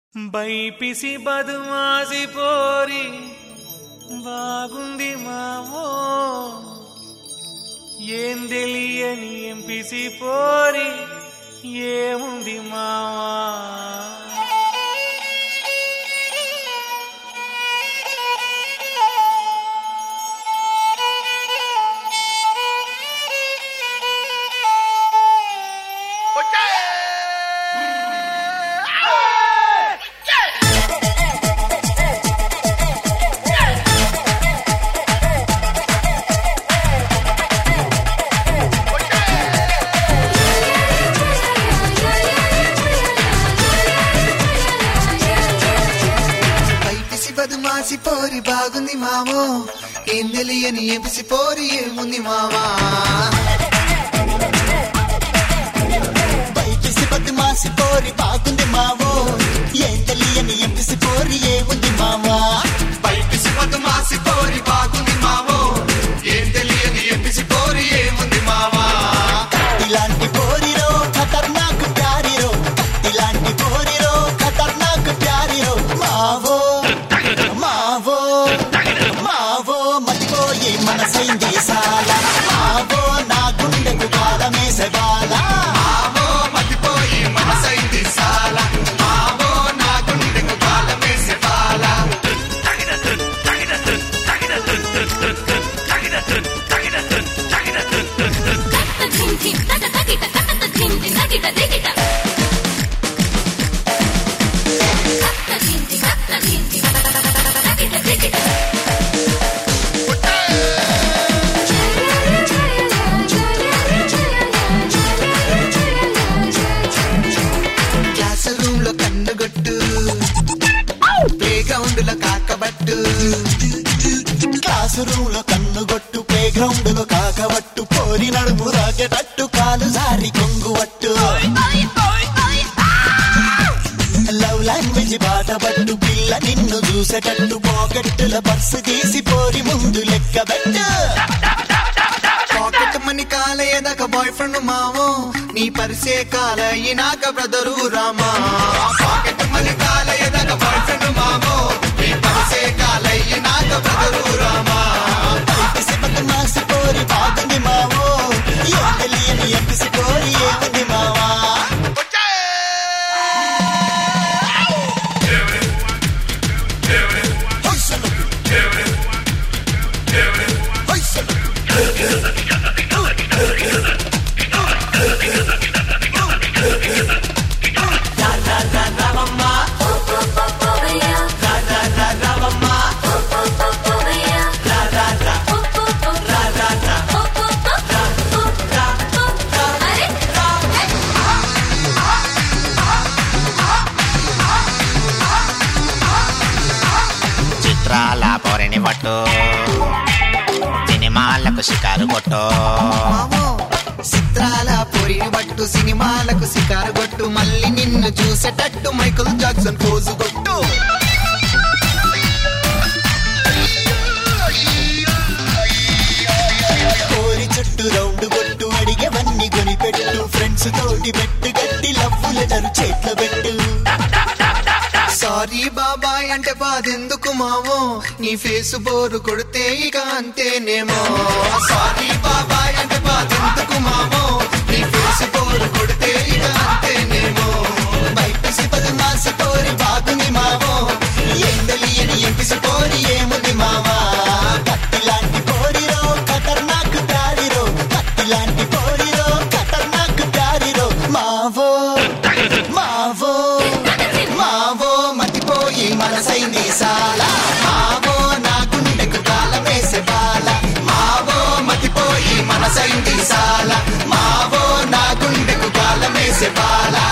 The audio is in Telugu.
బైపిసి బదుమాసి పోరి బాగుంది మావో ఏం తెలియని ఎంపిసి పోరి ఏముంది మావా బయటిసి బదుమాసి పోరి బాగుంది మావో ఏం తెలియని ఎంపిసి పోరి ఏముంది మావా బయటిసి బద్మాసి పోరి బాగుంది మావో ఏం తెలియని ఎంపిసి పోరి ఏముంది మావా బయటిసి బదుమాసి పోరి బాగుంది మావో ఏం తెలియని ఎంపిసి పోరి ఏముంది మావా ఇలాంటి పోరిరో ఖతర్నాక్ ప్యారిరో ఇలాంటి పోరిరో ఖతర్నాక్ ప్యారిరో మావో మావో మావో మతిపోయి మనసైంది సాల మావో నా గుండెకు కాలమేసే బాల మావో మతిపోయి మనసైంది సాల మావో నా గుండెకు కాలమేసే బాల క్లాస్ రూమ్ లో కన్నుగొట్టు ప్లే గ్రౌండ్ లో కాకబట్టు క్లాసు రూమ్ లో కన్నుగొట్టు ప్లే గ్రౌండ్ లో కాకవట్టు పోరి నడుము రాకెటట్టు కాలు జారి కొంగువట్టు లవ్ లాంగ్వేజ్ బాటపట్టు పిల్ల నిన్ను చూసేటట్టు పాకెట్టుల పర్సు తీసి పోరి ముందు లెక్క పెట్టు పాకెట్ మనీ కాలయ్యేదాకా బాయ్ ఫ్రెండ్ మావో నీ పరిసే కాలయ్యినాక బ్రదరు రామా పాకెట్ మనీ కాలయ్యేదాకా బాయ్ ఫ్రెండ్ మావో నీ పరిసే కాలయ్యినాక బ్రదరు రామా పిసి మాసి పోరి బాగుంది మావో ఏం తెలియని ఎంపిసి పోరి ఏముంది మావా చిత్రాల పొరని పట్టు సినిమాలకు షికారు కొట్టు మావో చిత్రాల పొరిని బట్టు సినిమాలకు సికారు కొట్టు మళ్ళీ నిన్ను చూసేటట్టు మైకల్ జాక్సన్ పోజు కొట్టు కోరి చుట్టూ రౌండ్ కొట్టు అడిగేవన్నీ కొనిపెట్టు ఫ్రెండ్స్ తోటి పెట్టు గట్టి లవ్వు లెటర్ చేతిలో పెట్టు సారీ బాబాయ్ అంటే బాధెందుకు మావో నీ ఫేస్ బోరు కొడితే ఇక అంతేనేమో సారీ బాబాయ్ అంటే బాధెందుకు మావో నీ ఫేస్ బోరు కొడితే ఇక అంతేనేమో బయటిసి పది మాసి పోరి బాగుంది మావో ఏం తెలియని ఎంపిసి పోరి ఏముంది మావా కత్తి లాంటి పోరిరో ఖతర్నాక్ ప్యారిరో కత్తి లాంటి పోరిరో ఖతర్నాక్ ప్యారిరో మావో మావో మావో మతిపోయి మనసైంది సాల మావో నా గుండెకు కాలమేసే బాల మావో మతిపోయి మనసైంది సాల మావో నా గుండెకు కాలమేసే బాల